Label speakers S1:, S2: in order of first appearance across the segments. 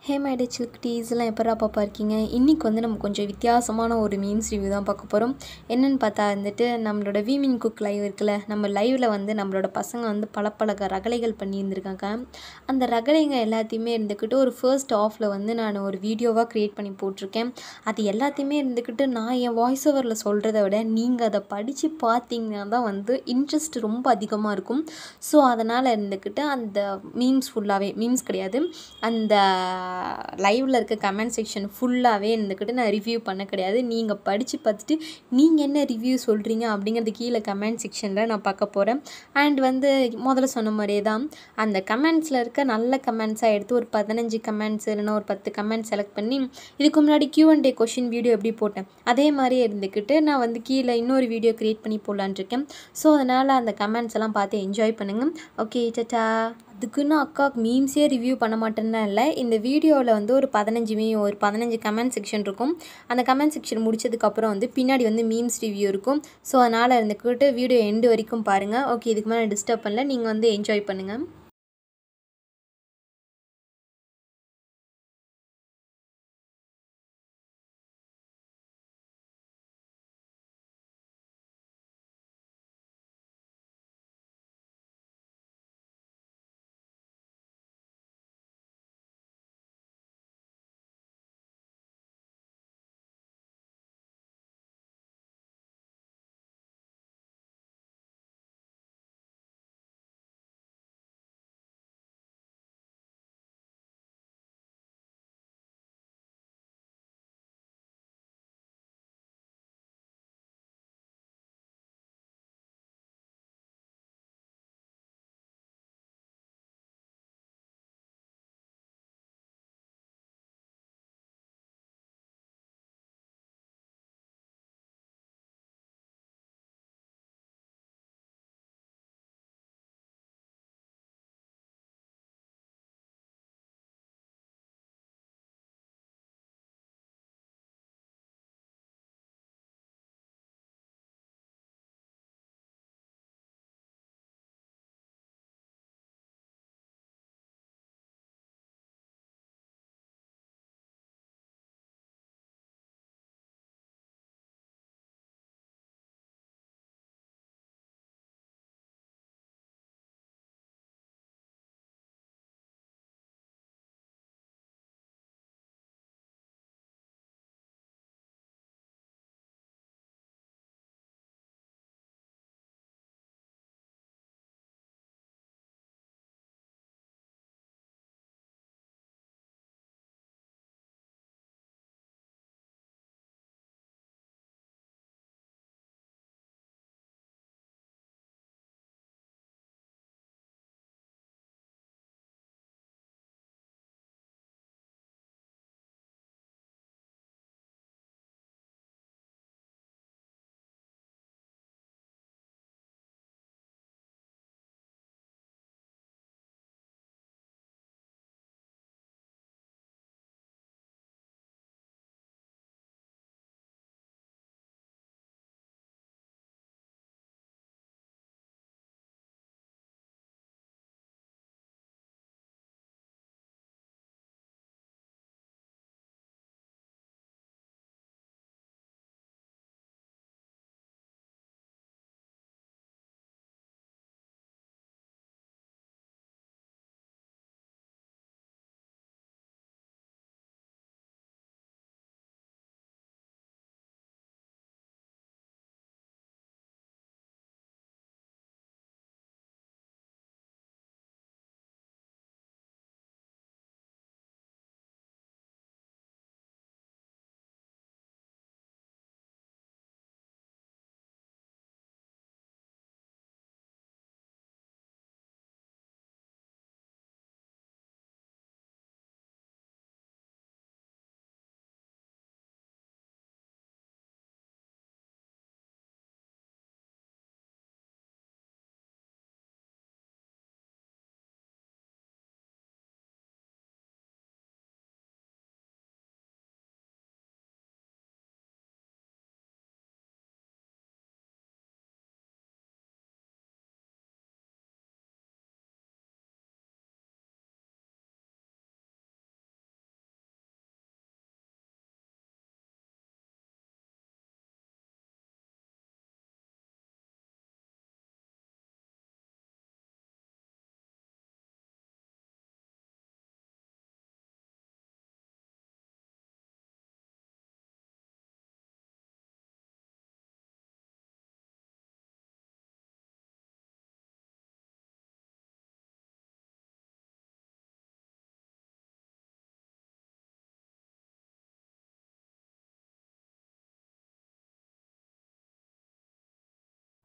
S1: hey my day சில்குட்டீஸ் எல்லாம் எப்படா பாப்பா இருக்கீங்க இன்றைக்கி வந்து நம்ம கொஞ்சம் வித்தியாசமான ஒரு மீம்ஸ் ரிவ்யூ தான் பார்க்க போகிறோம் என்னென்னு பார்த்தா வந்துட்டு நம்மளோட வீமின் குக் லைவ் இருக்குல்ல நம்ம லைவில் வந்து நம்மளோட பசங்க வந்து பல பல க- ரகளைகள் பண்ணியிருந்திருக்காங்க அந்த ரகளைங்க எல்லாத்தையுமே இருந்துக்கிட்டு ஒரு ஃபர்ஸ்ட் ஆஃபில் வந்து நான் ஒரு வீடியோவாக க்ரியேட் பண்ணி போட்டிருக்கேன் அது எல்லாத்தையுமே இருந்துக்கிட்டு நான் என் வாய்ஸ் ஓவரில் சொல்கிறத விட நீங்கள் அதை படித்து பார்த்தீங்கன்னா தான் வந்து இன்ட்ரெஸ்ட் ரொம்ப அதிகமாக இருக்கும் ஸோ அதனால் இருந்துக்கிட்டு அந்த மீம்ஸ் ஃபுல்லாகவே மீம்ஸ் கிடையாது அந்த லைவில் இருக்க கமெண்ட் செக்ஷன் ஃபுல்லாகவே இருந்துக்கிட்டு நான் ரிவ்யூ பண்ண கிடையாது நீங்கள் படித்து பார்த்துட்டு நீங்கள் என்ன ரிவ்யூ சொல்கிறீங்க அப்படிங்கிறது கீழே கமெண்ட் செக்ஷனில் நான் பார்க்க போகிறேன் அண்ட் வந்து முதல்ல சொன்ன மாதிரியே தான் அந்த கமெண்ட்ஸில் இருக்க நல்ல கமெண்ட்ஸாக எடுத்து ஒரு பதினஞ்சு கமெண்ட்ஸ் இல்லைன்னா ஒரு பத்து கமெண்ட் செலக்ட் பண்ணி இதுக்கு முன்னாடி Q and A question video எப்படி போட்டேன் அதே மாதிரியே இருந்துக்கிட்டு நான் வந்து கீழே இன்னொரு வீடியோ க்ரியேட் பண்ணி போடலான்னு இருக்கேன் ஸோ அதனால் அந்த கமெண்ட்ஸ் எல்லாம் பார்த்து என்ஜாய் பண்ணுங்கள் ஓகே டட்டா அதுக்குன்னு அக்காவுக்கு மீம்ஸே ரிவ்யூ பண்ண மாட்டேன்னா இல்லை இந்த வீடியோவில் வந்து ஒரு பதினஞ்சு மீ ஒரு பதினஞ்சு கமெண்ட் செக்ஷன் இருக்கும் அந்த கமெண்ட் செக்ஷன் முடிச்சதுக்கப்புறம் வந்து பின்னாடி வந்து மீம்ஸ் ரிவ்யூ இருக்கும் ஸோ அதனால் இருந்துக்கிட்டு வீடியோ எண்டு வரைக்கும் பாருங்கள் ஓகே இதுக்கு மேலே டிஸ்டர்ப் பண்ணல நீங்கள் வந்து என்ஜாய் பண்ணுங்கள்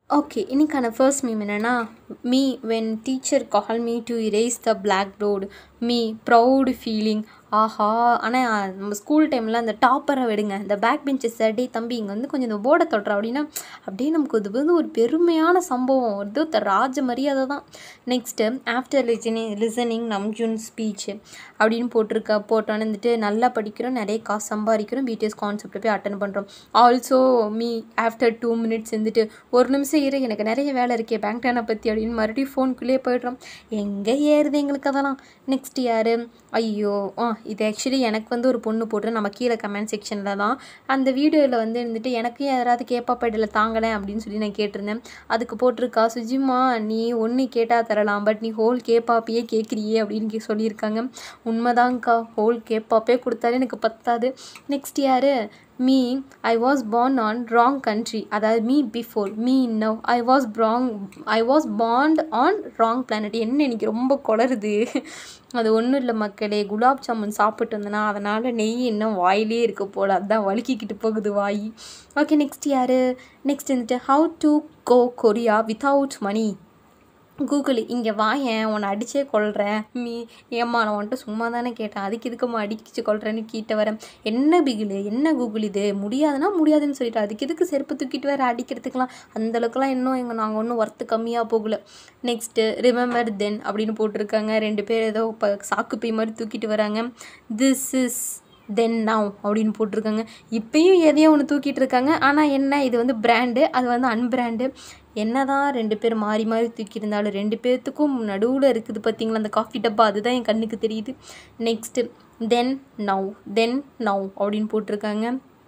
S1: ஓகே இன்னைக்கான ஃபர்ஸ்ட் மீம் என்னென்னா me when teacher call me to erase the blackboard me proud feeling ஆஹா ஆனால் நம்ம ஸ்கூல் டைமில் அந்த டாப்பரை விடுங்க இந்த பேக் பெஞ்சஸ் டே தம்பி இங்கே வந்து கொஞ்சம் இந்த போர்டை தொட்டுற அப்படின்னா அப்படியே நமக்கு இது வந்து ஒரு பெருமையான சம்பவம் இது த ராஜ மரியாதை தான் next after listening listening Namjoon speech அப்படின்னு போட்டிருக்க போட்டோன்னு வந்துட்டு நல்லா படிக்கிறோம் நிறைய காசு சம்பாதிக்கிறோம் பிடிஎஸ் கான்செப்டை போய் அட்டன் பண்ணுறோம் also me after two minutes வந்துட்டு ஒரு நிமிஷம் இரு எனக்கு நிறைய வேலை இருக்கே பேங்க் டேனை பற்றி அப்படின்னு மறுபடியும் ஃபோனுக்குள்ளேயே போய்ட்றோம் எங்கே ஏறுது எங்களுக்கு அதெல்லாம் நெக்ஸ்ட் யார் ஐயோ ஆ இது ஆக்சுவலி எனக்கு வந்து ஒரு பொண்ணு போட்டு நம்ம கீழே கமெண்ட் செக்ஷனில் தான் அந்த வீடியோவில் வந்து இருந்துட்டு எனக்கு யாராவது கேப்பா பைடில் தாங்கலை அப்படின்னு சொல்லி நான் கேட்டிருந்தேன் அதுக்கு போட்டிருக்கா சுஜிமா நீ ஒன்று கேட்டால் தரலாம் பட் நீ ஹோல் கேப்பாப்பையே கேட்குறியே அப்படின்னு கே- சொல்லியிருக்காங்க உண்மைதாங்க்கா ஹோல் கேப்பாப்பே கொடுத்தாலே எனக்கு பத்தாது நெக்ஸ்ட் யார் me I was born on wrong country அதாவது me before me now I was wrong I was பாண்ட் ஆன் ராங் பிளானட் என்ன எனக்கு ரொம்ப குளருது அது ஒன்றும் இல்லை மக்களே குலாப் ஜாமுன் சாப்பிட்டு வந்தேனா அதனால் நெய் இன்னும் வாயிலே இருக்க போல அதான் வலிக்கிக்கிட்டு போகுது வாய் ஓகே நெக்ஸ்ட் யார் நெக்ஸ்ட் வந்துட்டு how to go Korea without money Google இங்கே வாயேன் உன்னை அடிச்சே கொள்கிறேன் மீ ஏம்மா நான் உன்கிட்ட சும்மா தானே கேட்டேன் அதுக்கு இதுக்கும்மா அடிச்சு கொள்கிறேன்னு கீட்ட வரேன் என்ன பிகிலு என்ன கூகுள் இது முடியாதுன்னா முடியாதுன்னு சொல்லிட்டு அதுக்கு எதுக்கு செருப்பு தூக்கிட்டு வேற அடிக்கிறதுக்கெலாம் அந்த அளவுக்குலாம் இன்னும் எங்கள் நாங்கள் ஒன்றும் ஒர்த்து கம்மியாக போகல நெக்ஸ்ட்டு ரிமெம்பர் தென் அப்படின்னு போட்டிருக்காங்க ரெண்டு பேர் ஏதோ இப்போ சாக்கு பை மாதிரி தூக்கிட்டு வராங்க திஸ் இஸ் தென் நவ் அப்படின்னு போட்டிருக்காங்க இப்பயும் எதையோ ஒன்று தூக்கிட்டு இருக்காங்க ஆனால் என்ன இது வந்து பிராண்டு அது வந்து அன்பிராண்டு என்னதான் ரெண்டு பேர் மாறி மாறி தூக்கியிருந்தாலும் ரெண்டு பேர்த்துக்கும் நடுவில் இருக்குது பார்த்தீங்களா அந்த காஃபி டப்பா அதுதான் என் கண்ணுக்கு தெரியுது next then now then now அப்படின்னு போட்டிருக்காங்க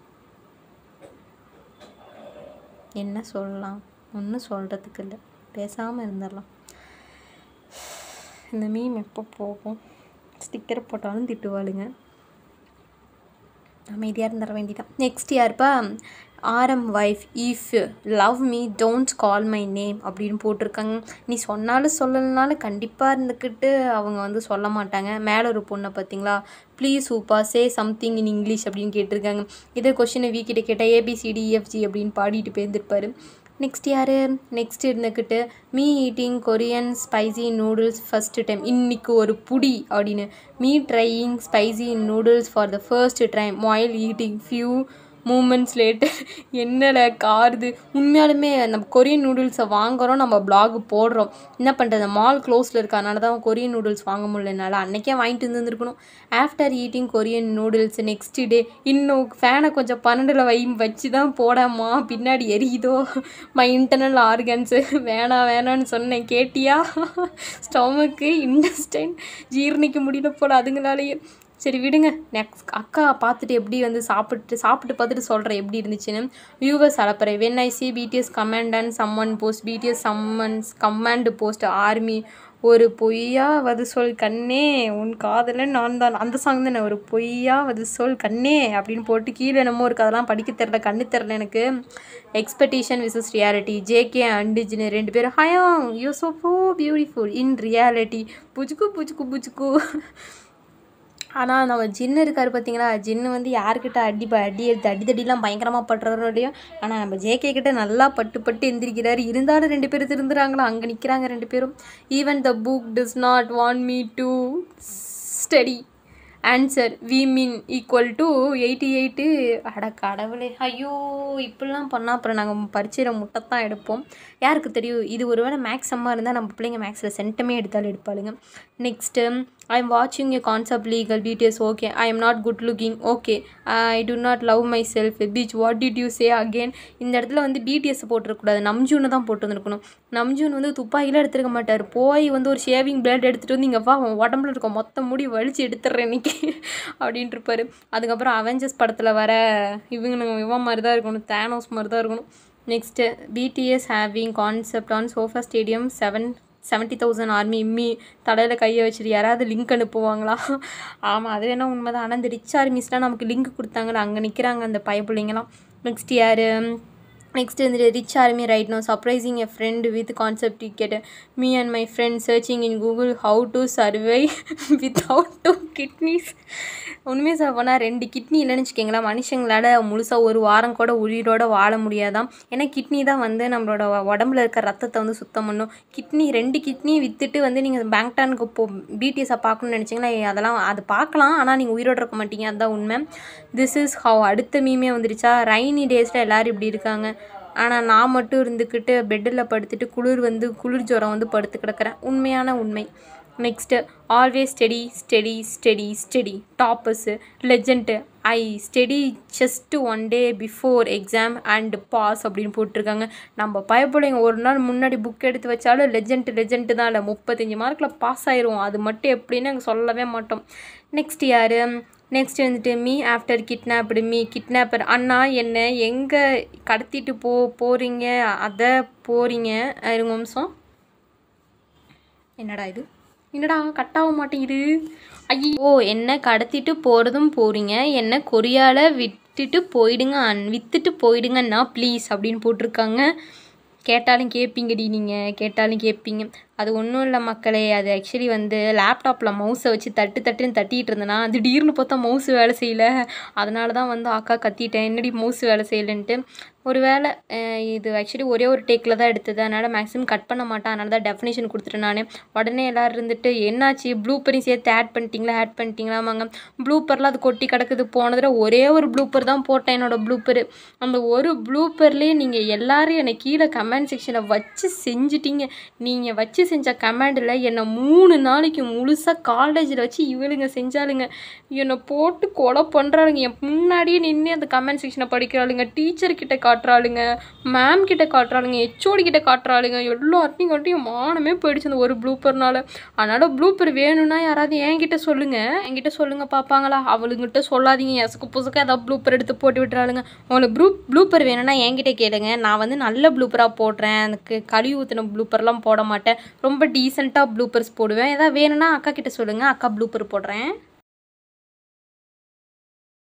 S1: என்ன சொல்லலாம் ஒன்றும் சொல்கிறதுக்கு இல்லை பேசாமல் இருந்துடலாம் இந்த மீம் எப்போ போகும் ஸ்டிக்கர் போட்டாலும் திட்டுவாளுங்க அமைதியாக இருந்துட வேண்டியதான் நெக்ஸ்ட் யாருப்பா ஆரம் wife if love me don't call my name அப்படின்னு போட்டிருக்காங்க நீ சொன்னாலும் சொல்லலைனாலும் கண்டிப்பாக இருந்துக்கிட்டு அவங்க வந்து சொல்ல மாட்டாங்க மேலே ஒரு பொண்ணை பார்த்தீங்களா ப்ளீஸ் சூப்பா சே சம்திங் இன் இங்கிலீஷ் அப்படின்னு கேட்டிருக்காங்க இதே கொஷினை வீக்கிட்ட கேட்டால் ஏபிசிடி இஎஃப்ஜி அப்படின்னு பாடிட்டு போயிருந்திருப்பாரு நெக்ஸ்ட் யார் நெக்ஸ்ட் இருந்துக்கிட்டு me eating Korean spicy noodles first time இன்னைக்கு ஒரு புடி அப்படின்னு me trying spicy noodles for the first time while eating few moments later என்னல காருது உண்மையாலுமே நம்ம கொரியன் நூடுல்ஸை வாங்குறோம் நம்ம blog போடுறோம் என்ன பண்ணுறது மால் க்ளோஸில் இருக்கு அதனால தான் கொரியன் நூடுல்ஸ் வாங்க முடியல என்னால் அன்னைக்கே வாங்கிட்டு வந்துருக்கணும் after eating Korean noodles next day இன்னும் ஃபேனை கொஞ்சம் பன்னெண்டில் வை வச்சு தான் போடாமா பின்னாடி எரியுதோ மை இன்டர்னல் ஆர்கன்ஸு வேணாம் வேணான்னு சொன்னேன் கேட்டியா ஸ்டொமக்கு இன்டஸ்டைன் ஜீரணிக்க முடியல போல அதுங்களாலேயே சரி விடுங்க நெக்ஸ்ட் அக்கா பார்த்துட்டு எப்படி வந்து சாப்பிட்டு சாப்பிட்டு பார்த்துட்டு சொல்கிறேன் எப்படி இருந்துச்சுன்னு வியூவர்ஸ் அலப்பறை when I see BTS comment and summon post BTS summons comment post army ஒரு பொய்யா வது சொல் கண்ணே உன் காதல நான் தான் அந்த சாங் தானே ஒரு பொய்யா வது சொல் கண்ணே அப்படின்னு போட்டு கீழே என்னமோ இருக்குது அதெல்லாம் படிக்க தெரில கண்ணு தெரில எனக்கு எக்ஸ்பெக்டேஷன் விசஸ் ரியாலிட்டி ஜேகே அண்டிஜினு ரெண்டு பேரும் ஹயாங் you so beautiful in reality புஜுக்கு புஜுக்கு புஜுக்கு ஆனால் நம்ம ஜின்னு இருக்கார் பார்த்தீங்களா ஜின்னு வந்து யார்கிட்ட அடி ப- அடி எடுத்து அடி தடிலாம் பயங்கரமாக பட்டுறாரோ இல்லையோ ஆனால் நம்ம ஜேகே கிட்ட நல்லா பட்டு பட்டு எந்திரிக்கிறாரு இருந்தாலும் ரெண்டு பேரும் திருந்துறாங்களா அங்கே நிற்கிறாங்க ரெண்டு பேரும் even the book does not want me to study answer we mean equal to eighty eight அட கடவுளே ஐயோ இப்படிலாம் பண்ணால் அப்புறம் நாங்கள் பரீட்சையில் முட்டைத்தான் எடுப்போம் யாருக்கு தெரியும் இது ஒருவேளை மேக்ஸ் அம்மா இருந்தால் நம்ம பிள்ளைங்க மேக்ஸில் சென்டமே எடுத்தாலும் எடுப்பாளுங்க நெக்ஸ்ட்டு ஐ எம் வாட்சிங் a concept legal details okay I am not good looking okay I do not love myself bitch what did you say again இந்த இடத்துல வந்து பிடிஎஸ் போட்டிருக்கக்கூடாது நம்ஜூனை தான் போட்டு வந்திருக்கணும் நம்ஜூன் வந்து துப்பாக்கிலாம் எடுத்துருக்க மாட்டார் போய் வந்து ஒரு ஷேவிங் பிளேட் எடுத்துகிட்டு வந்து இங்கே வா உன் உடம்புல இருக்க மொத்த முடி வலிச்சு எடுத்துட்றேன் இன்னைக்கு அப்படின்ட்டு இருப்பாரு அதுக்கப்புறம் அவெஞ்சர்ஸ் படத்தில் வர இவங்க இவன் மாதிரி தான் இருக்கணும் தேனோஸ் மாதிரி தான் இருக்கணும் next BTS having concept on sofa stadium seven seventy thousand army இம்மி தலையில் கையை வச்சுட்டு யாராவது லிங்க் அனுப்புவாங்களா ஆமாம் அது வேணால் உண்மைதான் ஆனால் இந்த ரிச் ஆர்மிஸ்லாம் நமக்கு லிங்க் கொடுத்தாங்கல்ல அங்கே நிற்கிறாங்க அந்த பயப்பிள்ளைங்களாம் நெக்ஸ்ட் யார் நெக்ஸ்ட் வந்துட்டு rich army right no surprising a friend with concept ticket me and my friend searching in Google how to survive without two kidneys உண்மையாக சொல்ல போனால் ரெண்டு கிட்னி இல்லைன்னு வச்சுக்கோங்களேன் மனுஷங்களால் முழுசாக ஒரு வாரம் கூட உயிரோட வாழ முடியாதாம் ஏன்னா கிட்னி தான் வந்து நம்மளோட உ- உடம்புல இருக்க ரத்தத்தை வந்து சுத்தம் பண்ணும் கிட்னி ரெண்டு கிட்னி விற்றுட்டு வந்து நீங்கள் பேங்க்டானுக்கு போ பிடிஎஸை பார்க்கணும்னு நினச்சிங்கன்னா அதெல்லாம் அது பார்க்கலாம் ஆனால் நீங்கள் உயிரோட இருக்க மாட்டீங்க அதுதான் உண்மை திஸ் இஸ் ஹவ் அடுத்த மீமே வந்துருச்சா ரைனி டேஸில் எல்லோரும் இப்படி இருக்காங்க ஆனால் நான் மட்டும் இருந்துக்கிட்டு பெட்டில் படுத்துட்டு குளிர் வந்து குளிர் ஜுரம் வந்து படுத்து கிடக்கிறேன் உண்மையான உண்மை next always study study study study toppers legend I study just one day before exam and pass அப்படின்னு போட்டிருக்காங்க நம்ம பயப்படைங்க ஒரு நாள் முன்னாடி புக் எடுத்து வச்சாலும் லெஜண்ட் லெஜண்ட்டு தான் இல்லை முப்பத்தஞ்சு மார்க்கில் பாஸ் ஆயிரும் அது மட்டும் எப்படின்னு நாங்கள் சொல்லவே மாட்டோம் நெக்ஸ்ட் யார் நெக்ஸ்ட் வந்துட்டு me after kidnapped me kidnapper அண்ணா என்ன எங்கே கடத்திட்டு போ போகிறீங்க அதை போகிறீங்க இருங்க ஒரு நிமிஷம் என்னடா இது என்னடா கட்டாக மாட்டேங்குது ஐயோ என்ன கடத்திட்டு போகிறதும் போகிறீங்க என்ன கொரியால விட்டுட்டு போயிடுங்க அன் வித்துட்டு போயிடுங்கண்ணா ப்ளீஸ் அப்படின்னு போட்டிருக்காங்க கேட்டாலும் கேட்பீங்கடி நீங்கள் கேட்டாலும் கேட்பீங்க அது ஒன்றும் இல்லை மக்களே அது ஆக்சுவலி வந்து லேப்டாப்பில் மவுஸை வச்சு தட்டு தட்டுன்னு தட்டிகிட்டு இருந்தேனா திடீர்னு பார்த்தா மவுஸ் வேலை செய்யல அதனால தான் வந்து அக்கா கத்திட்டேன் என்னடி மவுஸ் வேலை செய்யலைன்ட்டு ஒரு வேளை அஹ் இது ஆக்சுவலி ஒரே ஒரு டேக்கில் தான் எடுத்தது அதனால் மேக்ஸிமம் கட் பண்ண மாட்டேன் அதனால தான் டெஃபினேஷன் கொடுத்துட்டேன் நான் உடனே எல்லோரும் இருந்துட்டு என்னாச்சு ப்ளூப்பரையும் சேர்த்து ஆட் பண்ணிட்டீங்களா ஆட் பண்ணிட்டீங்களாமாங்க ப்ளூப்பர்லாம் அது கொட்டி கிடக்குது போன தடவை ஒரே ஒரு ப்ளூப்பர் தான் போட்டேன் என்னோட ப்ளூப்பர் அந்த ஒரு ப்ளூப்பர்லேயே நீங்கள் எல்லாரும் என்னை கீழே கமெண்ட் செக்ஷனில் வச்சு செஞ்சிட்டீங்க நீங்கள் வச்சு செஞ்ச கமெண்டில் என்னை மூணு நாளைக்கு முழுசாக காலேஜில் வச்சு இவளுங்க செஞ்சாலுங்க என்னை போட்டு கொலை பண்ணுறாளுங்க என் முன்னாடியே நின்று அந்த கமெண்ட் செக்ஷனை படிக்கிறாளுங்க டீச்சர் கிட்ட காட்டுறாளுங்க மேம் கிட்ட காட்டுறாளுங்க ஹெச்ஓடி கிட்ட காட்டுறாளுங்க எல்லாத்தையும் காட்டி என் மானமே போயிடுச்சு அந்த ஒரு ப்ளூப்பர்னால அதனால் ப்ளூப்பர் வேணும்னா யாராவது என்கிட்ட சொல்லுங்கள் என்கிட்ட சொல்லுங்கள் பார்ப்பாங்களா அவளுங்கிட்ட சொல்லாதீங்க எசக்கு புசுக்கு ஏதாவது ப்ளூப்பர் எடுத்து போட்டு விட்டுறாளுங்க உங்களுக்கு ப்ளூ ப்ளூப்பர் வேணும்னா என்கிட்ட கேளுங்க நான் வந்து நல்ல ப்ளூப்பராக போடுறேன் எனக்கு கழுவி ஊற்றின ப்ளூப்பர்லாம் போட மாட்டேன் ரொம்ப டீசெண்டாக ப்ளூப்பர்ஸ் போடுவேன் ஏதாவது வேணும்னா அக்கா கிட்ட சொல்லுங்கள் அக்கா ப்ளூப்பர் போடுறேன்